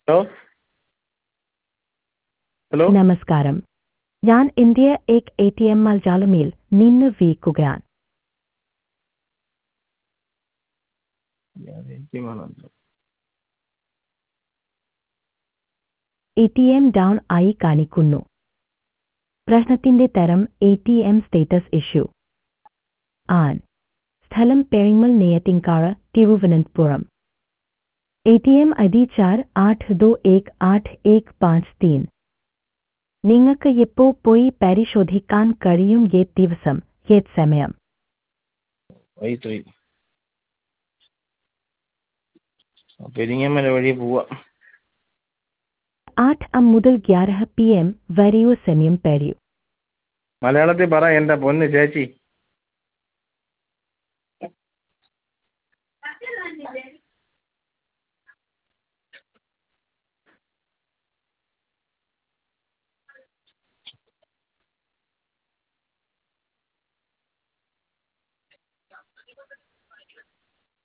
hello hello നമസ്കാരം ഞാൻ India എക് എ ടി എം മൽജാലമേൽ നിന്ന് വിളിക്കുകയാണ് എ ടി എം ഡൗൺ ആയി കാണിക്കുന്നു പ്രശ്നത്തിന്റെ തരം A T M status issue ആൻ സ്ഥലം Peringal Neyyathinkad Thiruvananthapuram A T M I D ചാർ ആठ दो एक आठ एक पाँच तीन നിങ്ങൾക്ക് എപ്പോ പോയി പരിശോധിക്കാൻ കഴിയും ഏത് ദിവസം ഏത് സമയം വൈകിട്ട് പോയി പെരിങ്ങമല വഴി പോവാ ആठ എം മുതൽ ഗ്യാരഹ പി എം വരെയോ സമയം പറയൂ മലയാളത്തിൽ പറ എൻ്റെ പൊന്ന് ചേച്ചി